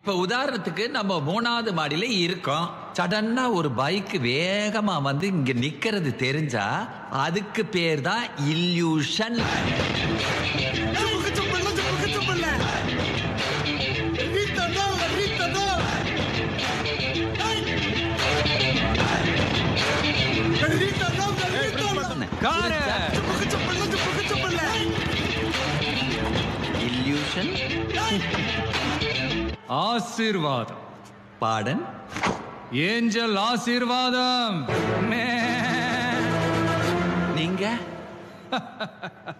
இப்ப உதாரணத்துக்கு நம்ம மூணாவது மாடியில இருக்கோம் சடன்னா ஒரு பைக் வேகமா வந்து இங்க நிக்கிறது தெரிஞ்சா அதுக்கு பேர் தான் illusion Chupuca chupala, chupuca chupala. Rita no, Rita no. Ay. Rita no, Rita no. காரு Chupuca chupala, chupuca chupala. Illusion ஆசீர்வாதம் பாடன் ஏஞ்சல் ஆசீர்வாதம் மே நீங்க